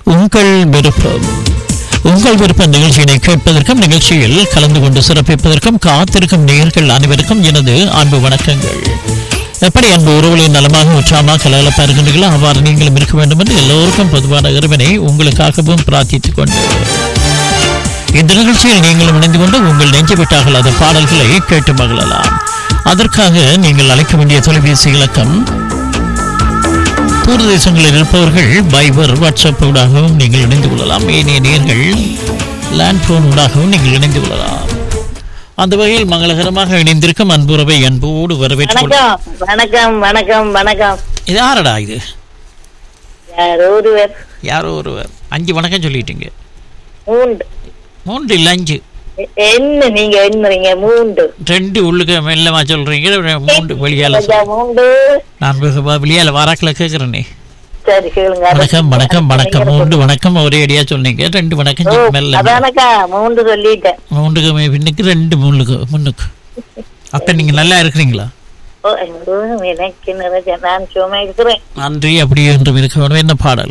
உங்கள் விருப்பம் உங்கள் விருப்ப நிகழ்ச்சியினை கேட்பதற்கும் நிகழ்ச்சியில் கலந்து கொண்டு சிறப்பிப்பதற்கும் காத்திருக்கும் நேயர்கள் அனைவருக்கும் எனது அன்பு வணக்கங்கள் எப்படி அன்பு உறவுகளின் நலமாக உற்சாகமாக கலகலப்பா இருக்கின்றீர்களோ அவ்வாறு நீங்களும் இருக்க வேண்டும் என்று எல்லோருக்கும் பொதுவான இறைவனை உங்களுக்காகவும் பிரார்த்தித்துக் கொண்டு இந்த நிகழ்ச்சியில் நீங்களும் இணைந்து கொண்டு உங்கள் நெஞ்சு விட்டார்கள் அந்த பாடல்களை கேட்டு மகிழலாம் அதற்காக நீங்கள் அழைக்க வேண்டிய தொலைபேசி இலக்கம் தூரதேசங்களில் இருப்பவர்கள் பைபர் வாட்ஸ்அப் ஊடாகவும் நீங்கள் இணைந்து கொள்ளலாம் ஏனைய நேர்கள் லேண்ட் போன் ஊடாகவும் நீங்கள் இணைந்து கொள்ளலாம் அந்த வகையில் மங்களகரமாக இணைந்திருக்கும் அன்புறவை அன்போடு வரவேற்றுக் கொள்ள வணக்கம் வணக்கம் வணக்கம் வணக்கம் இது யாரடா இது யார் ஒருவர் யாரோ ஒருவர் அஞ்சு வணக்கம் சொல்லிட்டீங்க மூன்று மூன்று இல்லை அஞ்சு எ- என்ன நீங்க என்னறீங்க மூன்று ரெண்டு உள்ளுக்கு மெல்லமா சொல்றீங்க மூன்று வெளியால ஐயா, மூன்று நான் வெகு- வெளியால வாராக்கில் கேட்குறேனே சரி கேளுங்க அது- வணக்கம் வணக்கம் வணக்கம் மூன்று வணக்கம் ஒரே அடியா சொன்னீங்க ரெண்டு வணக்கம் ஓ, சொல்லி மெல்ல அதானக்கா மூன்று சொல்லிட்டேன் மூன்றுக்கு மே- பின்னுக்கு ரெண்டு முன்னுக்கு முன்னுக்கு அப்ப நீங்க நல்லா இருக்கிறீங்களா ஓ, ஐயோ, எனக்கு நிறைய நான் சும்மா இருக்கிறேன் நன்றி அப்படி என்று இருக்க வேண்டும் என்ன பாடல்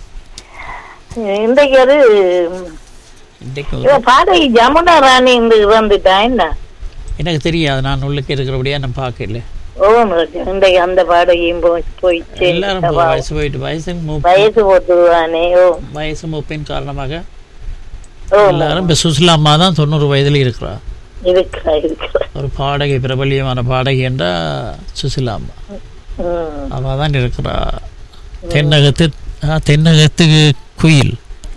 இன்றைக்கு அது இன்றைக்கு ஒரு- இவ பாடகி ஜமுனா ராணி இந்த வந்துட்டா என்ன எனக்கு தெரியாது நான் உள்ளுக்கு இருக்கிறபடியா நான் பார்க்கல ஓ இன்றைக்கு அந்த பாடகியும் போய் போயிடுச்சு எல்லாரும் இப்போ வயசு போயிட்டு வயசு மூப்பு வயசு போட்டுவானே ஓ வயசு மூப்பின் காரணமாக ஓ எல்லாரும் இப்போ சுசிலா அம்மா தான் தொண்ணூறு வயதுல இருக்கிறா இருக்கிறா இருக்கிறா ஒரு பாடகி பிரபல்யமான பாடகி என்றா சுசிலா அம்மா ம் அவள் தான் இருக்கிறா தென்னகத்து ஆ, தென்னகத்து குயில்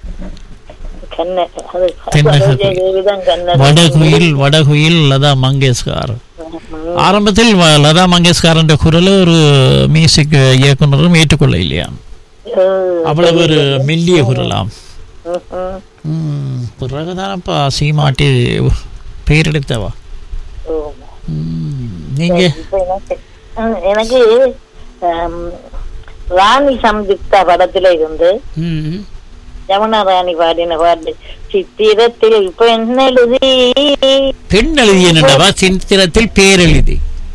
கண்ண அது தென்னக சரோஜா தேவிதான் கண்ண வடகுயில் வடகுயில் லதா மங்கேஷ்கர் ஆரம்பத்தில் வ- லதா மங்கேஷ்கர் என்ற குரல் ஒரு மியூசிக் இயக்குனரும் ஏற்றுக்கொள்ள இல்லையா அவ்வளவு ஒரு மெல்லிய குரலாம் ம், பிறகுதானப்பா சீமாட்டி பெயரெடுத்தவா ம், நீங்க எனக்கு ஆம், ராணி சம்யுக்தா படத்துல இருந்து ம், யமுனா ராணி பாடின பாட்டு சித்திரத்தில் இப்ப என்ன எழுதி பெண் எழுதியனவா சித்திரத்தில் பேரெழுதி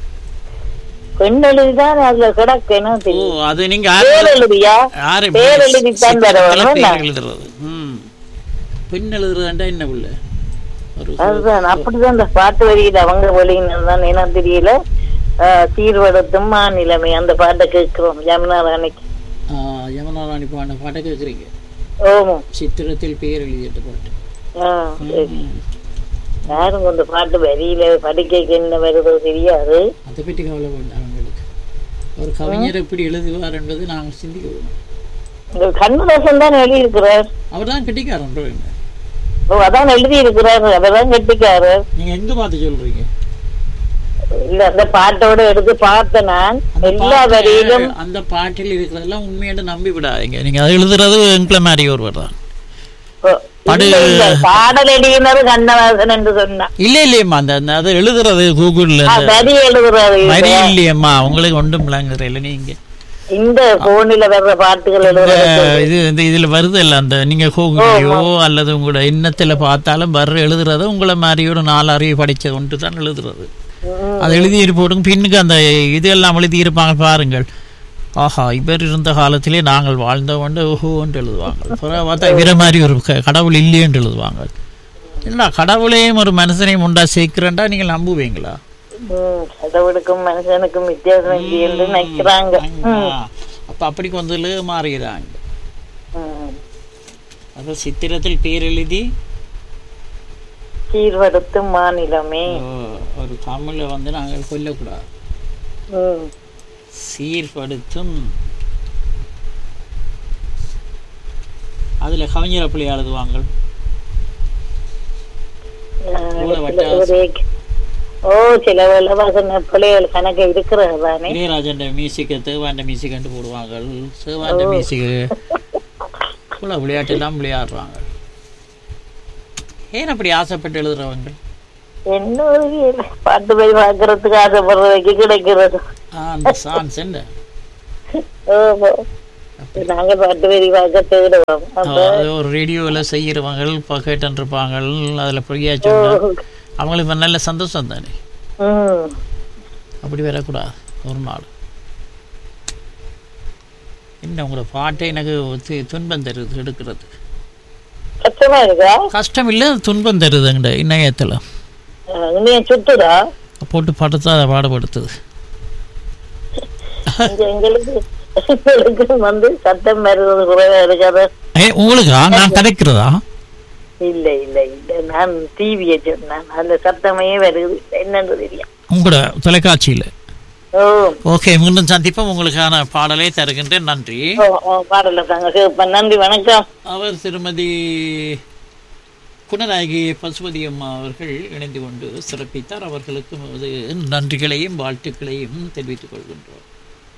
பெண் எழுதிதான் அதுல கிடக்கணும் ஓ தெரியும் அது நீங்க பேர் ஆறு எழுதியா ஆறு பேர் எழுதித்தான் சித்திரத்துல வரணும் பேர் எழுதுறது ம் பெண் எழுதுறதுண்டா என்ன உள்ள ஒரு அதுதான் அப்படிதான் அந்த பாட்டு வரியில அவங்க வழியினர் தான் என்ன தெரியல ஆஹ், சீர்வடுத்தும் மாநிலமே அந்த பாட்டை கேட்கிறோம் யமுனா ராணிக்கு ஆ, யமுனா ராணி பாடின பாட்டை கேட்குறீங்க ஓமோ சித்திரத்தில் பேர் எழுதிய பாட்டு ஆ, சரி. யாரும் அந்த பாட்டு வரியில படிக்க என்ன வருதோ தெரியாது அதை பற்றி கவலை வேண்டாம் அவங்களுக்கு ஒரு கவிஞர் எப்படி எழுதுவார் என்பது நாங்கள் சிந்திக்க வேணும் இந்த கண்ணதாசன் தான் எழுதியிருக்கிறார் அவர் தான் கெட்டிக்காரன் ஓ அதான் எழுதி இருக்கிறார் அவர்தான் கெட்டிக்காரு நீங்கள் எங்கே பார்த்து சொல்கிறீங்க இல்ல அந்த பாட்டோட எடுத்து பார்த்தேன் நான் அந்த எல்லா பாட்டு- வரியிலும் அந்த பாட்டில் இருக்கிறதெல்லாம் உண்மையான நம்பி விடாதீங்க நீங்க அதை எழுதுறது எங்களை மாதிரி ஒருவர் தான் ஓ, படு- இல்ல, இல்ல, பாடல் எழுதினர் கண்ணதாசன் என்று சொன்னான் இல்ல இல்லையம்மா அந்த அந்த அதை எழுதுறது கூகுள்ல ஆ, வரி எழுதுறாரு வரி இல்லையம்மா உங்களுக்கு ஒன்றும் விளங்குற இல்லை நீங்க இந்த போனில வர்ற பாட்டுகள் இந்த எழுதுறது இது இந்த இதுல வருது இல்ல அந்த நீங்க கூகுளையோ அல்லது உங்களோட எண்ணத்துல பார்த்தாலும் வர்ற எழுதுறது உங்களை மாதிரி ஒரு நாலு அறிவு படிச்ச ஒன்று தான் எழுதுறது ம். அது எழுதி போடுங்க பின்னுக்கு அந்த இது எல்லாம் எழுதி இருப்பாங்க பாருங்கள் ஆஹா இவர் இருந்த காலத்திலே நாங்கள் வாழ்ந்தவண்டு ஓஹோன்ட்டு எழுதுவாங்க அப்புறம் பார்த்தா இவர மாதிரி ஒரு க- கடவுள் இல்லையேன்ட்டு எழுதுவாங்க இல்லை கடவுளையும் ஒரு மனுஷனையும் உண்டா சேர்க்கிறேன்டா நீங்கள் நம்புவீங்களா ம், கடவுளுக்கும் மனுஷனுக்கும் வித்தியாசம் இல்லை என்று நினைக்கிறாங்க ம், அப்போ அப்படி கொஞ்சம் மாறுகிறாங்க ம். அப்போ சித்திரத்தில் பேர் எழுதி சீர்படுத்தும் மாநிலமே ஓ, ஒரு தமிழை வந்து நாங்கள் கொல்லக்கூடாது ம். சீர்படுத்தும் அதுல கவிஞர் அப்படி எழுதுவாங்க கூட வட்டா- ஒரு- ஓ சில இலவசன பிள்ளைகள் கணக்கு இருக்கிறது தானே இளையராஜன் மியூசிக்கை தேவாண்ட மியூசிக் போடுவாங்க சேவாண்ட மியூசிக் இவ்வளோ விளையாட்டு எல்லாம் விளையாடுறாங்க ஏன் அப்படி ஆசைப்பட்டு எழுதுறவங்க என்ன ஒரு இது, பாட்டு போய் பார்க்கறதுக்கு ஆசைப்படுறதுக்கு கிடைக்கிறது ஆ, அந்த சான்ஸ் என்ன ஓஹோ நாங்க பாட்டு வரி பார்க்க தேடுவோம் அப்ப அது ஒரு ரேடியோவில் செய்கிறவங்க இப்போ கேட்டுருப்பாங்க அதில் பொய்யா சொன்னா அவங்களுக்கு நல்ல சந்தோஷம் தானே ம் அப்படி வரக்கூடாது ஒரு நாள் என்ன உங்களோட பாட்டை எனக்கு து- துன்பம் தருது எடுக்கிறது கஷ்டமா இருக்கா கஷ்டம் இல்லை துன்பம் தருதுங்கட இணையத்தில் அஹ், இனியும் சுத்துதா போட்டு படுத்தா அதை பாடுபடுத்துது இங்க எங்களுக்கு எங்களுக்கு வந்து சத்தம் வருவது குறைவா இருக்காது ஏ உங்களுக்கா நான் கதைக்கிறதா இல்ல இல்ல இல்ல நான் டிவியை சொன்னேன் அந்த சத்தமே வருது என்னன்னு தெரியும் உங்களோட தொலைக்காட்சியில் ஓ ஓகே மீண்டும் சந்திப்போம் உங்களுக்கான பாடலை தருகின்றேன் நன்றி ஓ, ஓ, பாடல தாங்க கேட்பேன் நன்றி வணக்கம் அவர் திருமதி குணநாயகி பசுபதி அம்மா அவர்கள் இணைந்து கொண்டு சிறப்பித்தார் அவர்களுக்கு நமது நன்றிகளையும் வாழ்த்துக்களையும் தெரிவித்துக் கொள்கின்றோம்